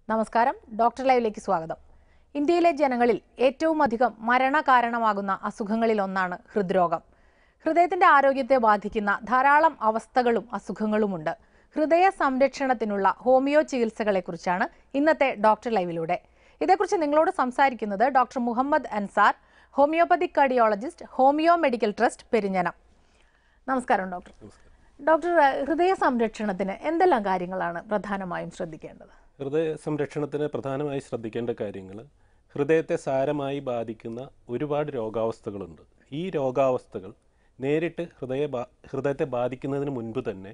നമസ്കാരം ഡോക്ടർ ലൈവിലേക്ക് സ്വാഗതം ഇന്ത്യയിലെ ജനങ്ങളിൽ ഏറ്റവും അധികം മരണകാരണമാകുന്ന അസുഖങ്ങളിൽ ഒന്നാണ് ഹൃദ്രോഗം ഹൃദയത്തിന്റെ ആരോഗ്യത്തെ ബാധിക്കുന്ന ധാരാളം അവസ്ഥകളും അസുഖങ്ങളുമുണ്ട് ഹൃദയ സംരക്ഷണത്തിനുള്ള ഹോമിയോ ചികിത്സകളെക്കുറിച്ചാണ് ഇന്നത്തെ ഡോക്ടർ ലൈവിലൂടെ ഇതേക്കുറിച്ച് നിങ്ങളോട് സംസാരിക്കുന്നത് doctor Muhammad Ansar homeopathic cardiologist homeo medical trust Perinjanam നമസ്കാരം ഡോക്ടർ ഡോക്ടർ ഹൃദയ സംരക്ഷണത്തിന് എന്തെല്ലാം കാര്യങ്ങളാണ് പ്രധാനമായും ശ്രദ്ധിക്കേണ്ടത് ഹൃദയ സംരക്ഷണത്തിന് പ്രധാനമായി ശ്രദ്ധിക്കേണ്ട കാര്യങ്ങൾ ഹൃദയത്തെ സാരമായി ബാധിക്കുന്ന ഒരുപാട് രോഗാവസ്ഥകളുണ്ട് ഈ രോഗാവസ്ഥകൾ നേരിട്ട് ഹൃദയ ബാ- ഹൃദയത്തെ ബാധിക്കുന്നതിന് മുൻപ് തന്നെ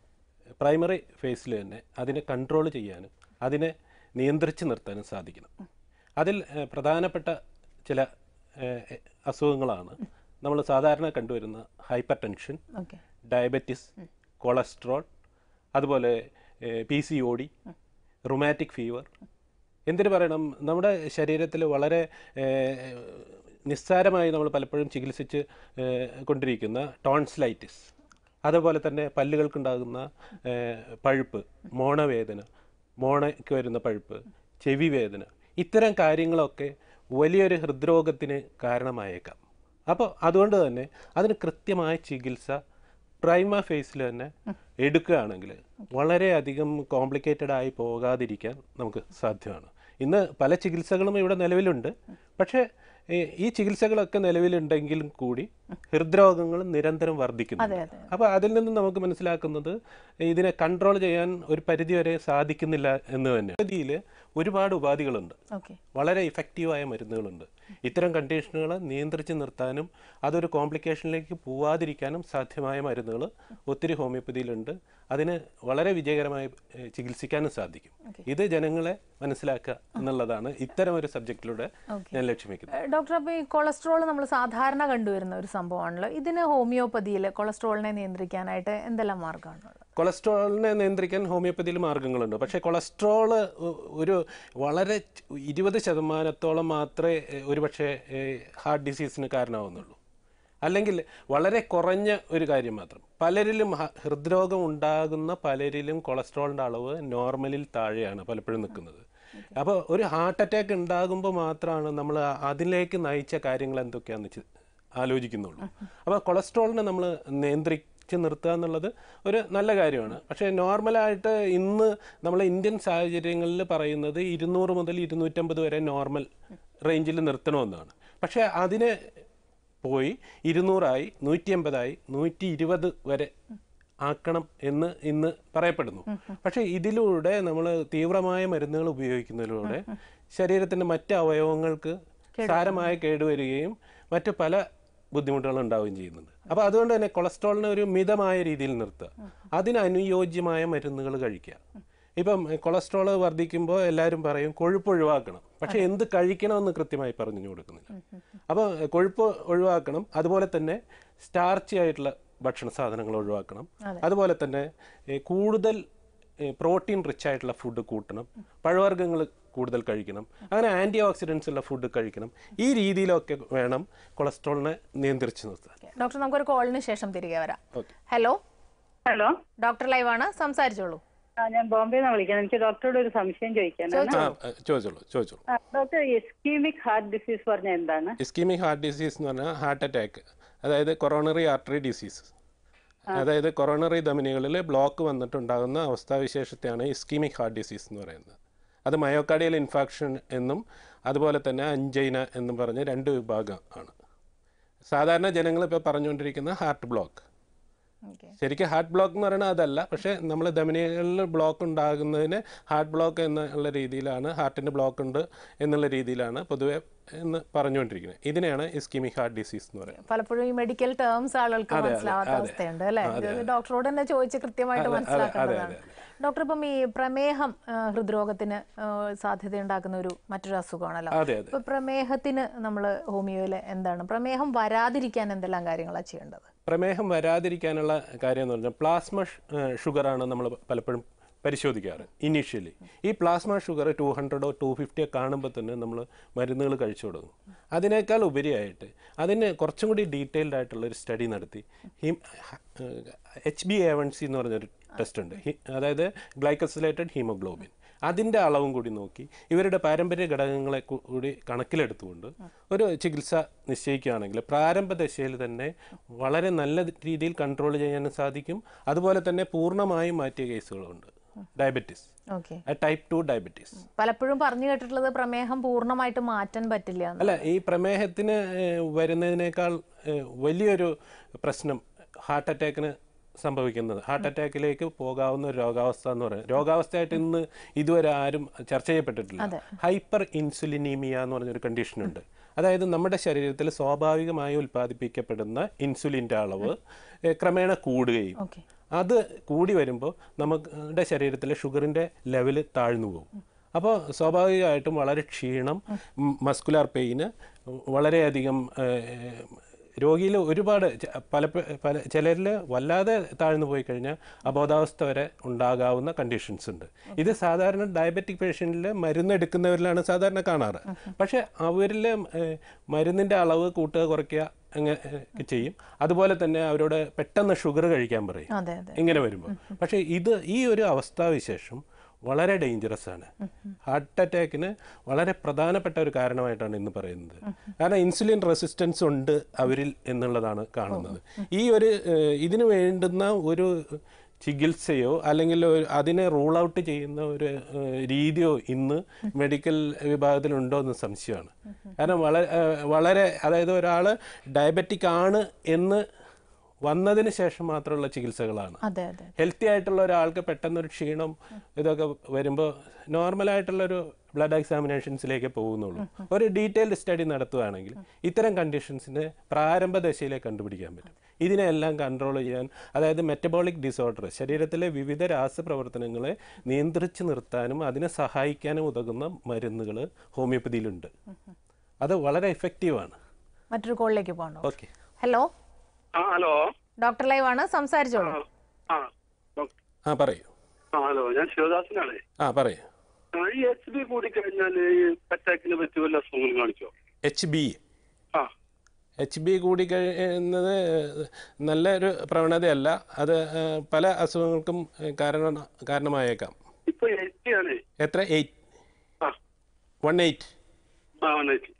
പ്രൈമറി ഫേസിൽ തന്നെ അതിനെ കൺട്രോൾ ചെയ്യാനും അതിനെ നിയന്ത്രിച്ച് നിർത്താനും സാധിക്കണം അതിൽ ഏഹ്, പ്രധാനപ്പെട്ട ചില ഏഹ്, അസുഖങ്ങളാണ് നമ്മൾ സാധാരണ കണ്ടുവരുന്ന hypertension okay diabetes cholesterol അതുപോലെ P C O D rheumatic fever എന്തിനു പറയണം നമ്മുടെ ശരീരത്തിൽ വളരെ ഏഹ്, നിസ്സാരമായി നമ്മൾ പലപ്പോഴും ചികിത്സിച്ച് ഏഹ്, കൊണ്ടിരിക്കുന്ന ടോൺസ്ലൈറ്റിസ് അതുപോലെ തന്നെ പല്ലുകൾക്കുണ്ടാകുന്ന ഏഹ്, പഴുപ്പ് മോണവേദന മോണയ്ക്ക് വരുന്ന പഴുപ്പ് ചെവി വേദന ഇത്തരം കാര്യങ്ങളൊക്കെ വലിയൊരു ഹൃദ്രോഗത്തിന് കാരണമായേക്കാം അപ്പോൾ അതുകൊണ്ട് തന്നെ അതിന് കൃത്യമായ ചികിത്സ പ്രൈമ ഫേസിൽ തന്നെ എടുക്കുകയാണെങ്കിൽ വളരെയധികം കോംപ്ലിക്കേറ്റഡ് ആയി പോകാതിരിക്കാൻ നമുക്ക് സാധ്യമാണ് ഇന്ന് പല ചികിത്സകളും ഇവിടെ നിലവിലുണ്ട് പക്ഷേ ഈ- ഈ ചികിത്സകളൊക്കെ നിലവിലുണ്ടെങ്കിലും കൂടി ഹൃദ്രോഗങ്ങൾ നിരന്തരം വർദ്ധിക്കുന്നു അതെ അതെ അപ്പോൾ അതിൽ നിന്ന് നമുക്ക് മനസ്സിലാക്കുന്നത് ഇതിനെ കൺട്രോൾ ചെയ്യാൻ ഒരു പരിധിവരെ സാധിക്കുന്നില്ല എന്ന് തന്നെ ഇതിൽ ഒരുപാട് ഉപാധികളുണ്ട് ഓക്കെ വളരെ ഇഫക്റ്റീവായ മരുന്നുകളുണ്ട് ഇത്തരം കണ്ടീഷനുകളെ നിയന്ത്രിച്ച് നിർത്താനും അതൊരു കോംപ്ലിക്കേഷനിലേക്ക് പോവാതിരിക്കാനും സാധ്യമായ മരുന്നുകൾ ഒത്തിരി ഹോമിയോപ്പതിയിലുണ്ട് അതിന് വളരെ വിജയകരമായി ഏഹ്, ചികിത്സിക്കാനും സാധിക്കും ഇത് ജനങ്ങളെ മനസ്സിലാക്കുക എന്നുള്ളതാണ് ഇത്തരം ഒരു സബ്ജക്റ്റിലൂടെ ഞാൻ ലക്ഷ്യം വെക്കുന്നത് ഡോക്ടർ അപ്പോൾ ഈ കൊളസ്ട്രോൾ നമ്മൾ സാധാരണ കണ്ടുവരുന്ന ഒരു സംഭവമാണല്ലോ ഇതിന് ഹോമിയോപ്പതിയിൽ കൊളസ്ട്രോളിനെ നിയന്ത്രിക്കാനായിട്ട് എന്തെല്ലാം മാർഗ്ഗമാണുള്ളത് കൊളസ്ട്രോളിനെ നിയന്ത്രിക്കാൻ ഹോമിയോപ്പതിയിൽ മാർഗങ്ങളുണ്ട് പക്ഷേ കൊളസ്ട്രോൾ ഒരു വളരെ ച- ഇരുപത് ശതമാനത്തോളം മാത്രമേ ഏഹ്, ഒരുപക്ഷെ ഹാർട്ട് ഡിസീസിന് കാരണമാവുന്നുള്ളൂ അല്ലെങ്കിൽ വളരെ കുറഞ്ഞ ഒരു കാര്യം മാത്രം പലരിലും ഹ- ഹൃദ്രോഗം ഉണ്ടാകുന്ന പലരിലും കൊളസ്ട്രോളിൻ്റെ അളവ് നോർമലിൽ താഴെയാണ് പലപ്പോഴും നിൽക്കുന്നത് അപ്പോൾ ഒരു ഹാർട്ട് അറ്റാക്ക് ഉണ്ടാകുമ്പോൾ മാത്രമാണ് നമ്മൾ അതിലേക്ക് നയിച്ച കാര്യങ്ങൾ എന്തൊക്കെയാണെന്ന് വെച്ച് ആലോചിക്കുന്നുള്ളൂ അപ്പോൾ കൊളസ്ട്രോളിനെ നമ്മൾ നിയന്ത്രിച്ച് നിർത്തുക എന്നുള്ളത് ഒരു നല്ല കാര്യമാണ് പക്ഷേ നോർമലായിട്ട് ഇന്ന് നമ്മളെ ഇന്ത്യൻ സാഹചര്യങ്ങളിൽ പറയുന്നത് ഇരുന്നൂറ് മുതൽ ഇരുന്നൂറ്റമ്പത് വരെ നോർമൽ റേഞ്ചിൽ നിർത്തണമെന്നാണ് പക്ഷേ അതിനെ പോയി ഇരുന്നൂറായി നൂറ്റി എൺപതായി നൂറ്റി ഇരുപത് വരെ ആക്കണം എന്ന് ഇന്ന് പറയപ്പെടുന്നു പക്ഷേ ഇതിലൂടെ നമ്മൾ തീവ്രമായ മരുന്നുകൾ ഉപയോഗിക്കുന്നതിലൂടെ ശരീരത്തിൻ്റെ മറ്റ് അവയവങ്ങൾക്ക് സാരമായ കേടുവരികയും മറ്റു പല ബുദ്ധിമുട്ടുകളും ഉണ്ടാവുകയും ചെയ്യുന്നുണ്ട് അപ്പോൾ അതുകൊണ്ട് തന്നെ കൊളസ്ട്രോളിനെ ഒരു മിതമായ രീതിയിൽ നിർത്തുക അതിന് അനുയോജ്യമായ മരുന്നുകൾ കഴിക്കുക ഇപ്പം കൊളസ്ട്രോൾ വർദ്ധിക്കുമ്പോൾ എല്ലാവരും പറയും കൊഴുപ്പ് ഒഴിവാക്കണം പക്ഷെ എന്ത് കഴിക്കണമെന്ന് കൃത്യമായി പറഞ്ഞു കൊടുക്കുന്നില്ല അപ്പോൾ കൊഴുപ്പ് ഒഴിവാക്കണം അതുപോലെ തന്നെ സ്റ്റാർച്ചി ആയിട്ടുള്ള ഭക്ഷണ സാധനങ്ങൾ ഒഴിവാക്കണം അതുപോലെ തന്നെ ഏ, കൂടുതൽ പ്രോട്ടീൻ റിച്ച് ആയിട്ടുള്ള ഫുഡ് കൂട്ടണം പഴവർഗ്ഗങ്ങൾ കൂടുതൽ കഴിക്കണം അങ്ങനെ ആൻറ്റി ഓക്സിഡൻസ് ഉള്ള ഫുഡ് കഴിക്കണം ഈ രീതിയിലൊക്കെ വേണം കൊളസ്ട്രോളിനെ നിയന്ത്രിച്ച് നിർത്താൻ ഡോക്ടർ നമുക്കൊരു കോളിന് ശേഷം തിരികെ വരാം ഓക്കെ ഹലോ ഹലോ ഡോക്ടർ ലൈവാണ് സംസാരിച്ചോളൂ ആ ഞാൻ ബോംബെന്ന് വിളിക്കുന്നത് എനിക്ക് ഡോക്ടറോട് ഒരു സംശയം ചോദിക്കാനാണ് ആ ആ, ചോദിച്ചോളൂ ചോദിച്ചോളൂ ആ, ഡോക്ടർ എസ്കീമിക് ഹാർട്ട് ഡിസീസ് പറഞ്ഞ എന്താണ് ഇസ്കീമിക് ഹാർട്ട് ഡിസീസ് എന്ന് പറഞ്ഞാൽ ഹാർട്ട് അറ്റാക്ക് അതായത് കൊറോണറി ആർട്ടറി ഡിസീസ് അതായത് കൊറോണറി ധമനികളിൽ ബ്ലോക്ക് വന്നിട്ടുണ്ടാകുന്ന അവസ്ഥാവിശേഷത്തെയാണ് ഇസ്കീമിക് ഹാർട്ട് ഡിസീസ് എന്ന് പറയുന്നത് അത് മയോകാർഡിയൽ ഇൻഫാക്ഷൻ എന്നും അതുപോലെ തന്നെ അഞ്ചൈന എന്നും പറഞ്ഞ രണ്ട് വിഭാഗം ആണ് സാധാരണ ജനങ്ങൾ ഇപ്പോൾ പറഞ്ഞുകൊണ്ടിരിക്കുന്ന ഹാർട്ട് ബ്ലോക്ക് ഓക്കെ ശരിക്കും ഹാർട്ട് ബ്ലോക്ക് എന്ന് പറയുന്നത് അതല്ല പക്ഷേ നമ്മൾ ധമനികളിൽ ബ്ലോക്ക് ഉണ്ടാകുന്നതിന് ഹാർട്ട് ബ്ലോക്ക് എന്നുള്ള രീതിയിലാണ് ഹാർട്ടിന് ബ്ലോക്ക് ഉണ്ട് എന്നുള്ള രീതിയിലാണ് പൊതുവെ എന്ന് പറഞ്ഞുകൊണ്ടിരിക്കുന്നത് ഇതിനെയാണ് ഇസ്കീമിക് ഹാർട്ട് ഡിസീസ് എന്ന് പറയുന്നത് പലപ്പോഴും ഈ മെഡിക്കൽ ടേംസ് ആളുകൾക്ക് മനസ്സിലാവാത്ത അവസ്ഥയുണ്ട് അല്ലേ ഇത് ഡോക്ടറോട് തന്നെ ചോദിച്ച് കൃത്യമായിട്ട് മനസ്സിലാക്കേണ്ടതാണ് ഡോക്ടർ ഇപ്പം ഈ പ്രമേഹം ആ, ഹൃദ്രോഗത്തിന് ആ, സാധ്യതയുണ്ടാക്കുന്ന ഒരു മറ്റൊരു അസുഖമാണല്ലോ അതെ അതെ ഇപ്പൊ പ്രമേഹത്തിന് നമ്മൾ ഹോമിയോയില് എന്താണ് പ്രമേഹം വരാതിരിക്കാൻ എന്തെല്ലാം കാര്യങ്ങളാണ് ചെയ്യേണ്ടത് പ്രമേഹം വരാതിരിക്കാനുള്ള കാര്യം എന്ന് പറഞ്ഞാൽ പ്ലാസ്മ ഷുഗറാണ് നമ്മൾ പലപ്പോഴും പരിശോധിക്കാറ് ഇനീഷ്യലി ഈ പ്ലാസ്മ ഷുഗർ ടു ഹൺഡ്രഡോ ടു ഫിഫ്റ്റിയോ കാണുമ്പോൾ തന്നെ നമ്മൾ മരുന്നുകൾ കഴിച്ചു തുടങ്ങും അതിനേക്കാൾ ഉപരിയായിട്ട് അതിന് കുറച്ചും കൂടി ഡീറ്റെയിൽഡ് ആയിട്ടുള്ള ഒരു സ്റ്റഡി നടത്തി ഹിം H B A one C എന്ന് പറഞ്ഞൊരു ടെസ്റ്റ് ഉണ്ട് ഹി- അതായത് ഗ്ലൈക്കസിലേറ്റഡ് ഹീമോഗ്ലോബിൻ അതിൻ്റെ അളവും കൂടി നോക്കി ഇവരുടെ പാരമ്പര്യ ഘടകങ്ങളെ കൂ- കൂടി കണക്കിലെടുത്തുകൊണ്ട് ഒരു ചികിത്സ നിശ്ചയിക്കുകയാണെങ്കിൽ പ്രാരംഭ ദശയിൽ തന്നെ വളരെ നല്ല രീതിയിൽ കൺട്രോൾ ചെയ്യാനും സാധിക്കും അതുപോലെ തന്നെ പൂർണ്ണമായും മാറ്റിയ കേസുകളുണ്ട് diabetes okay type two diabetes പലപ്പോഴും പറഞ്ഞു കേട്ടിട്ടുള്ളത് പ്രമേഹം പൂർണ്ണമായിട്ട് മാറ്റാൻ പറ്റില്ല എന്ന്. അല്ല ഈ പ്രമേഹത്തിന് ഏഹ്, വരുന്നതിനേക്കാൾ ഏഹ്, വലിയൊരു പ്രശ്നം ഹാർട്ട് അറ്റാക്കിന് സംഭവിക്കുന്നത് ഹാർട്ട് അറ്റാക്കിലേക്ക് പോകാവുന്ന ഒരു രോഗാവസ്ഥ എന്ന് പറയുന്നത് രോഗാവസ്ഥയായിട്ട് ഇന്ന് ഇതുവരെ ആരും ചർച്ച ചെയ്യപ്പെട്ടിട്ടില്ല ഹൈപ്പർ ഇൻസുലിനീമിയ എന്ന് പറഞ്ഞൊരു കണ്ടീഷനുണ്ട് അതായത് നമ്മുടെ ശരീരത്തിൽ സ്വാഭാവികമായി ഉൽപ്പാദിപ്പിക്കപ്പെടുന്ന ഇൻസുലിൻ്റെ അളവ് ഏഹ്, ക്രമേണ കൂടുകയും ഓക്കെ അത് കൂടി വരുമ്പോൾ നമ്മുടെ ശരീരത്തിലെ ഷുഗറിൻ്റെ ലെവൽ താഴ്ന്നു പോകും അപ്പോൾ സ്വാഭാവികമായിട്ടും വളരെ ക്ഷീണം മസ്കുലാർ പെയിന് വളരെയധികം രോഗിയിൽ ഒരുപാട് ച- പല പല ചിലരിൽ വല്ലാതെ താഴ്ന്നു പോയി കഴിഞ്ഞാൽ അബോധാവസ്ഥ വരെ ഉണ്ടാകാവുന്ന കണ്ടീഷൻസ് ഉണ്ട് ഇത് സാധാരണ ഡയബറ്റിക് പേഷ്യൻറ്റിൽ മരുന്നെടുക്കുന്നവരിലാണ് സാധാരണ കാണാറ് പക്ഷേ അവരിൽ മരുന്നിൻ്റെ അളവ് കൂട്ടുക കുറയ്ക്കുക അങ്ങനെ ഏഹ്, ചെയ്യും അതുപോലെ തന്നെ അവരോട് പെട്ടെന്ന് ഷുഗർ കഴിക്കാൻ പറയും അതെ അതെ ഇങ്ങനെ വരുമ്പോൾ പക്ഷേ ഇത് ഈ ഒരു അവസ്ഥാവിശേഷം വളരെ ഡേഞ്ചറസ് ആണ് ഹാർട്ട് അറ്റാക്കിന് വളരെ പ്രധാനപ്പെട്ട ഒരു കാരണമായിട്ടാണ് ഇന്ന് പറയുന്നത് കാരണം ഇൻസുലിൻ റെസിസ്റ്റൻസ് ഉണ്ട് അവരിൽ എന്നുള്ളതാണ് കാണുന്നത് ഈ ഒരു ഏഹ്, ഇതിന് വേണ്ടുന്ന ഒരു ചികിത്സയോ അല്ലെങ്കിൽ ഒരു അതിനെ റൂൾ ഔട്ട് ചെയ്യുന്ന ഒരു ഏഹ്, രീതിയോ ഇന്ന് മെഡിക്കൽ വിഭാഗത്തിലുണ്ടോ എന്ന് സംശയമാണ് കാരണം വളരെ ഏഹ്, വളരെ അതായത് ഒരാൾ ഡയബറ്റിക് ആണ് എന്ന് വന്നതിന് ശേഷം മാത്രമുള്ള ചികിത്സകളാണ് അതെ അതെ ഹെൽത്തി ആയിട്ടുള്ള ഒരാൾക്ക് പെട്ടെന്നൊരു ക്ഷീണം ഇതൊക്കെ വരുമ്പോൾ നോർമലായിട്ടുള്ളൊരു ബ്ലഡ് എക്സാമിനേഷൻസിലേക്ക് പോകുന്നുള്ളൂ ഒരു ഡീറ്റെയിൽഡ് സ്റ്റഡി നടത്തുകയാണെങ്കിൽ ഇത്തരം കണ്ടീഷൻസിന് പ്രാരംഭ ദശയിലെ കണ്ടുപിടിക്കാൻ പറ്റും ഇതിനെല്ലാം കൺട്രോൾ ചെയ്യാൻ അതായത് മെറ്റബോളിക് ഡിസോർഡർ ശരീരത്തിലെ വിവിധ രാസപ്രവർത്തനങ്ങളെ നിയന്ത്രിച്ച് നിർത്താനും അതിനെ സഹായിക്കാനും ഉതകുന്ന മരുന്നുകൾ ഹോമിയോപ്പതിയിലുണ്ട് അത് വളരെ എഫക്റ്റീവാണ് മറ്റൊരു കോളിലേക്ക് പോകണം ഓക്കെ ഹലോ ആ ഹലോ ഡോക്ടർ ലൈവ് ആണ് സംസാരിച്ചോളൂ ആ ഡോക്ടർ ആ പറയൂ ആ ഹലോ ഞാൻ ശിവദാസനാണ് ആ പറയൂ ആ, ഈ എച്ച് ബി കൂടിക്കഴിഞ്ഞാൽ ഈ അറ്റാക്കിന് പറ്റിയ വല്ല അസുഖങ്ങൾ കാണിച്ചോ എച്ച് ബി ആ എച്ച് ബി കൂടി കഴിയുന്നത് നല്ലൊരു പ്രവണതയല്ല അത് ഏഹ്, പല അസുഖങ്ങൾക്കും ഏഹ്, കാരണം കാരണമായേക്കാം ഇപ്പൊ എയ്റ്റി ആണ് എത്ര എയ്റ്റ് ആ വൺ എയ്റ്റ് ആ വന്നേക്ക്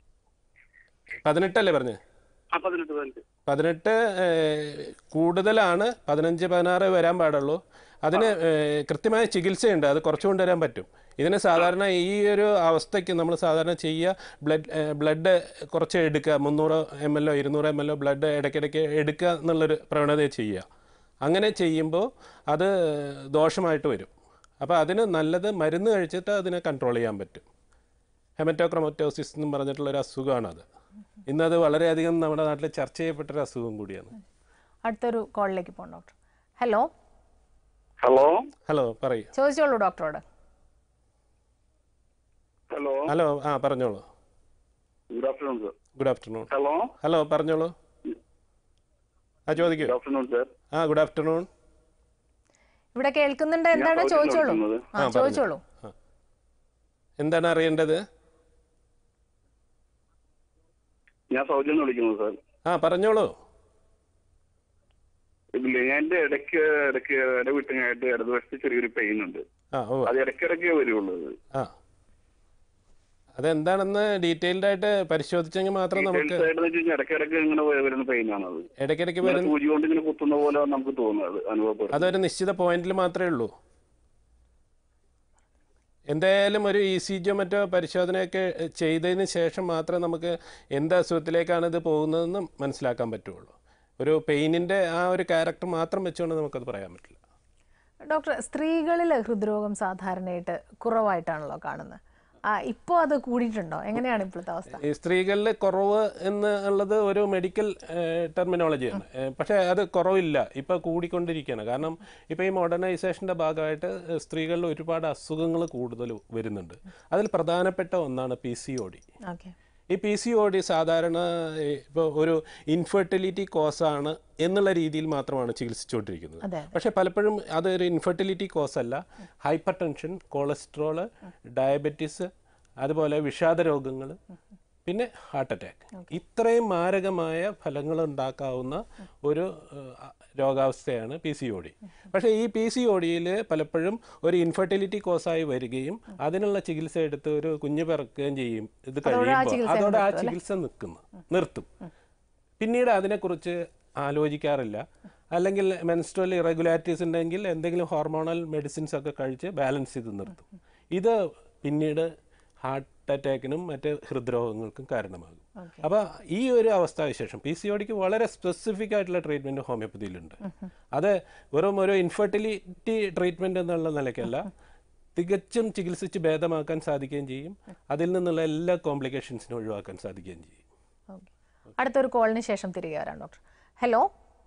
പതിനെട്ടല്ലേ പറഞ്ഞത് ആ പതിനെട്ട് പതിനെട്ട് പതിനെട്ട് ഏഹ്, കൂടുതലാണ് പതിനഞ്ച് പതിനാറ് വരാൻ പാടുള്ളൂ അതിന് ഏഹ്, കൃത്യമായ ചികിത്സയുണ്ട് അത് കുറച്ച് കൊണ്ടുവരാൻ പറ്റും ഇതിന് സാധാരണ ഈ ഒരു അവസ്ഥയ്ക്ക് നമ്മൾ സാധാരണ ചെയ്യുക ബ്ലഡ് ബ്ലഡ് കുറച്ച് എടുക്കുക മുന്നൂറ് എം എല്ലോ ഇരുന്നൂറ് എം എല്ലോ ബ്ലഡ് ഇടയ്ക്കിടയ്ക്ക് എടുക്കുക എന്നുള്ളൊരു പ്രവണത ചെയ്യുക അങ്ങനെ ചെയ്യുമ്പോൾ അത് ദോഷമായിട്ട് വരും അപ്പോൾ അതിന് നല്ലത് മരുന്ന് കഴിച്ചിട്ട് അതിനെ കൺട്രോൾ ചെയ്യാൻ പറ്റും ഹെമറ്റോക്രൊമറ്റോസിസ് എന്നും പറഞ്ഞിട്ടുള്ള ഒരു അസുഖമാണത് ഇന്നത് വളരെയധികം നമ്മുടെ നാട്ടിൽ ചർച്ച ചെയ്യപ്പെട്ടൊരു അസുഖം കൂടിയാണ് അടുത്തൊരു കോളിലേക്ക് പോകണം ഡോക്ടർ ഹലോ ഹലോ ഹലോ പറയൂ ചോദിച്ചോളൂ ഡോക്ടറോട് ഹലോ ഹലോ ആ പറഞ്ഞോളൂ good afternoon sir good afternoon hello hello പറഞ്ഞോളൂ ആ ചോദിക്കൂ ഗുഡ് ആഫ്റ്റർനൂൺ സർ ആ ഗുഡ് ആഫ്റ്റർനൂൺ ഇവിടെ കേൾക്കുന്നുണ്ട് എന്താണ് സൗജന്യം ചോദിച്ചോളൂ വിളിക്കുന്നത്. ആ ആ, പറഞ്ഞോ. ചോദിച്ചോളൂ എന്താണ് അറിയേണ്ടത് ഞാൻ സൗജന്യം വിളിക്കുന്നത് സാർ ആ പറഞ്ഞോളൂ ഇല്ല ഞാൻ എന്റെ ഇടയ്ക്ക് ഇടയ്ക്ക് ഇടവിട്ടങ്ങായിട്ട് ഇടതുവശത്ത് ചെറിയൊരു പെയിൻ ഉണ്ട് ആ ഓ അത് ഇടയ്ക്കിടയ്ക്കേ വരുള്ളൂ അത്. ആ അതെന്താണെന്ന് ഡീറ്റെയിൽഡ് ആയിട്ട് പരിശോധിച്ചെങ്കിൽ മാത്രം നമുക്ക് Details ആയിട്ട് എന്ന് വെച്ച് കഴിഞ്ഞാൽ ഇടയ്ക്കിടയ്ക്ക് ഇങ്ങനെ വരുന്ന പെയിൻ ആണത് ഇടയ്ക്കിടയ്ക്ക് ഇങ്ങനെ വരുന്ന സൂചി കൊണ്ട് ഇങ്ങനെ കുത്തുന്ന പോലെ നമുക്ക് തോന്നുന്നത് അനുഭവപ്പെടും അതൊരു നിശ്ചിത പോയിന്റിൽ മാത്രമേ ഉള്ളൂ എന്തായാലും ഒരു ഇ സി ജിയോ മറ്റോ പരിശോധനയൊക്കെ ചെയ്തതിന് ശേഷം മാത്രമേ നമുക്ക് എന്ത് അസുഖത്തിലേക്കാണ് ഇത് പോകുന്നതെന്ന് മനസ്സിലാക്കാൻ പറ്റുള്ളൂ ഒരു പെയിനിൻ്റെ ആ ഒരു ക്യാരക്ടർ മാത്രം വെച്ചുകൊണ്ട് നമുക്കത് പറയാൻ പറ്റില്ല ഡോക്ടർ സ്ത്രീകളിൽ ഹൃദ്രോഗം സാധാരണയായിട്ട് കുറവായിട്ടാണല്ലോ കാണുന്നത് ആ ഇപ്പോൾ അത് കൂടിയിട്ടുണ്ടോ എങ്ങനെയാണ് ഇപ്പോഴത്തെ അവസ്ഥ ഈ സ്ത്രീകളിൽ കുറവ് എന്നുള്ളത് ഒരു മെഡിക്കൽ ടെർമിനോളജിയാണ് പക്ഷേ അത് കുറവില്ല ഇപ്പോൾ കൂടിക്കൊണ്ടിരിക്കുകയാണ് കാരണം ഇപ്പോൾ ഈ മോഡേണൈസേഷൻ്റെ ഭാഗമായിട്ട് സ്ത്രീകളിൽ ഒരുപാട് അസുഖങ്ങൾ കൂടുതൽ വരുന്നുണ്ട് അതിൽ പ്രധാനപ്പെട്ട ഒന്നാണ് P C O D okay ഈ പി സി ഒ ഡി സാധാരണ ഇപ്പോൾ ഒരു ഇൻഫെർട്ടിലിറ്റി കോസാണ് എന്നുള്ള രീതിയിൽ മാത്രമാണ് ചികിത്സിച്ചുകൊണ്ടിരിക്കുന്നത് അതെ. പക്ഷേ പലപ്പോഴും അതൊരു ഇൻഫെർട്ടിലിറ്റി കോസ് അല്ല ഹൈപ്പർ ടെൻഷൻ കൊളസ്ട്രോള് ഡയബറ്റീസ് അതുപോലെ വിഷാദ രോഗങ്ങൾ പിന്നെ ഹാർട്ട് അറ്റാക്ക് ഇത്രയും മാരകമായ ഫലങ്ങൾ ഉണ്ടാക്കാവുന്ന ഒരു ഏഹ്, രോഗാവസ്ഥയാണ് പി സി ഒ ഡി പക്ഷേ ഈ പി സി ഒ ഡിയിൽ പലപ്പോഴും ഒരു ഇൻഫെർട്ടിലിറ്റി കോസായി വരികയും അതിനുള്ള ചികിത്സ എടുത്ത് ഒരു കുഞ്ഞ് പിറക്കുകയും ചെയ്യും ഇത് കഴിയുമ്പോൾ ചികിത്സ അതോടെ ആ ചികിത്സ നിൽക്കുന്നു നിർത്തും പിന്നീട് അതിനെക്കുറിച്ച് ആലോചിക്കാറില്ല അല്ലെങ്കിൽ മെൻസ്ട്രൽ ഇറഗുലാരിറ്റീസ് ഉണ്ടെങ്കിൽ എന്തെങ്കിലും ഹോർമോണൽ മെഡിസിൻസ് ഒക്കെ കഴിച്ച് ബാലൻസ് ചെയ്ത് നിർത്തും ഇത് പിന്നീട് ഹാർട്ട് അറ്റാക്കിനും മറ്റ് ഹൃദ്രോഗങ്ങൾക്കും കാരണമാകും അപ്പോൾ ഈ ഒരു അവസ്ഥാവിശേഷം പി സി ഒടിക്ക് വളരെ സ്പെസിഫിക് ആയിട്ടുള്ള ട്രീറ്റ്മെൻറ്റ് ഹോമിയോപ്പതിയിലുണ്ട് അത് വെറും ഒരു ഇൻഫെർട്ടിലിറ്റി ട്രീറ്റ്മെൻറ്റ് എന്നുള്ള നിലയ്ക്കല്ല തികച്ചും ചികിത്സിച്ച് ഭേദമാക്കാൻ സാധിക്കുകയും ചെയ്യും അതിൽ നിന്നുള്ള എല്ലാ കോംപ്ലിക്കേഷൻസിനും ഒഴിവാക്കാൻ സാധിക്കുകയും ചെയ്യും ഓക്കെ അടുത്തൊരു കോളിന് ശേഷം തിരികെ വരാം ഡോക്ടർ ഹലോ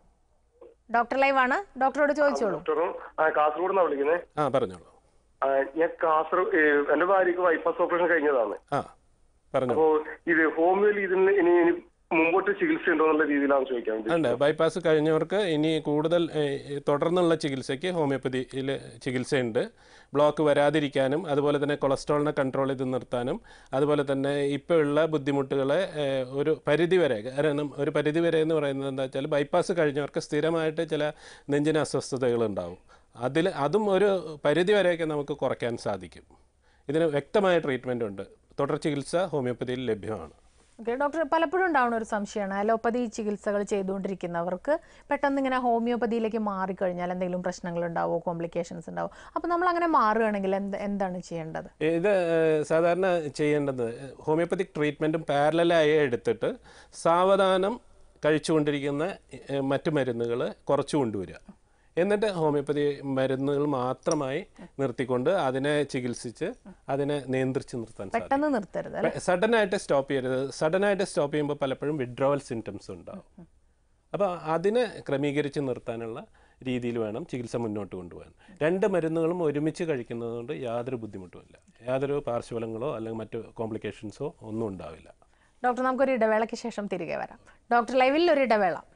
ഡോക്ടർ ലൈവ് ആണ് ഡോക്ടറോട് ചോദിച്ചോളൂ ഡോക്ടറും ആ കാസർഗോഡ് നിന്നാണ് വിളിക്കുന്നത് ആ പറഞ്ഞോളൂ ഞാൻ കാസർഗോഡ് എന്റെ ഭാര്യക്ക് ബൈപ്പാസ് ഓപ്പറേഷൻ കഴിഞ്ഞതാണ് ആ പറഞ്ഞോളൂ അപ്പോ ഇത് ഹോമിയോയിൽ ഇതിന് ഇനി ഇനി മുമ്പോട്ട് ചികിത്സ ഉണ്ടോ എന്നുള്ള രീതിയിലാണ് ചോദിക്കാൻ വേണ്ടി ഉണ്ട് ബൈപ്പാസ് കഴിഞ്ഞവർക്ക് ഇനി കൂടുതൽ ഏഹ്, തുടർന്നുള്ള ചികിത്സയ്ക്ക് ഹോമിയോപ്പതിയിൽ ചികിത്സയുണ്ട് ബ്ലോക്ക് വരാതിരിക്കാനും അതുപോലെ തന്നെ കൊളസ്ട്രോളിനെ കൺട്രോൾ ചെയ്ത് നിർത്താനും അതുപോലെ തന്നെ ഇപ്പോൾ ഉള്ള ബുദ്ധിമുട്ടുകളെ ഏഹ്, ഒരു പരിധി വരെ കാരണം ഒരു പരിധി വരെ എന്ന് പറയുന്നത് എന്താ വെച്ചാൽ ബൈപ്പാസ് കഴിഞ്ഞവർക്ക് സ്ഥിരമായിട്ട് ചില നെഞ്ചിന് അസ്വസ്ഥതകൾ ഉണ്ടാവും അതിൽ അതും ഒരു പരിധി വരെയൊക്കെ നമുക്ക് കുറയ്ക്കാൻ സാധിക്കും ഇതിന് വ്യക്തമായ ട്രീറ്റ്മെൻ്റ് ഉണ്ട് തുടർ ചികിത്സ ഹോമിയോപ്പതിയിൽ ലഭ്യമാണ് ഓക്കെ ഡോക്ടർ പലപ്പോഴും ഉണ്ടാവുന്ന ഒരു സംശയമാണ് അലോപ്പതി ചികിത്സകൾ ചെയ്തുകൊണ്ടിരിക്കുന്നവർക്ക് പെട്ടെന്ന് ഇങ്ങനെ ഹോമിയോപ്പതിയിലേക്ക് മാറിക്കഴിഞ്ഞാൽ എന്തെങ്കിലും പ്രശ്നങ്ങൾ ഉണ്ടാവോ കോംപ്ലിക്കേഷൻസ് ഉണ്ടാവോ അപ്പോൾ നമ്മൾ അങ്ങനെ മാറുകയാണെങ്കിൽ എന്ത് എന്താണ് ചെയ്യേണ്ടത് ഇത് ഏഹ്, സാധാരണ ചെയ്യേണ്ടത് ഹോമിയോപ്പതിക് ട്രീറ്റ്മെൻറ്റും പാരലായി എടുത്തിട്ട് സാവധാനം കഴിച്ചുകൊണ്ടിരിക്കുന്ന ഏഹ്, മറ്റ് മരുന്നുകൾ കുറച്ചു കൊണ്ടുവരിക എന്നിട്ട് ഹോമിയോപ്പതി മരുന്നുകൾ മാത്രമായി നിർത്തിക്കൊണ്ട് അതിനെ ചികിത്സിച്ച് അതിനെ നിയന്ത്രിച്ച് നിർത്താൻ സാധിക്കും പെട്ടെന്ന് നിർത്തരുത് അല്ലേ സഡനായിട്ട് സ്റ്റോപ്പ് ചെയ്യരുത് സഡനായിട്ട് സ്റ്റോപ്പ് ചെയ്യുമ്പോൾ പലപ്പോഴും വിഡ്രോവൽ സിംറ്റംസ് ഉണ്ടാവും അപ്പോൾ അതിനെ ക്രമീകരിച്ച് നിർത്താനുള്ള രീതിയിൽ വേണം ചികിത്സ മുന്നോട്ട് കൊണ്ടുപോകാൻ രണ്ട് മരുന്നുകളും ഒരുമിച്ച് കഴിക്കുന്നതുകൊണ്ട് യാതൊരു ബുദ്ധിമുട്ടുമില്ല യാതൊരു പാർശ്വഫലങ്ങളോ അല്ലെങ്കിൽ മറ്റു കോംപ്ലിക്കേഷൻസോ ഒന്നും ഉണ്ടാവില്ല ഡോക്ടർ നമുക്കൊരു ഇടവേളയ്ക്ക് ശേഷം തിരികെ വരാം ഡോക്ടർ ലൈവിൽ ഒരു ഇടവേള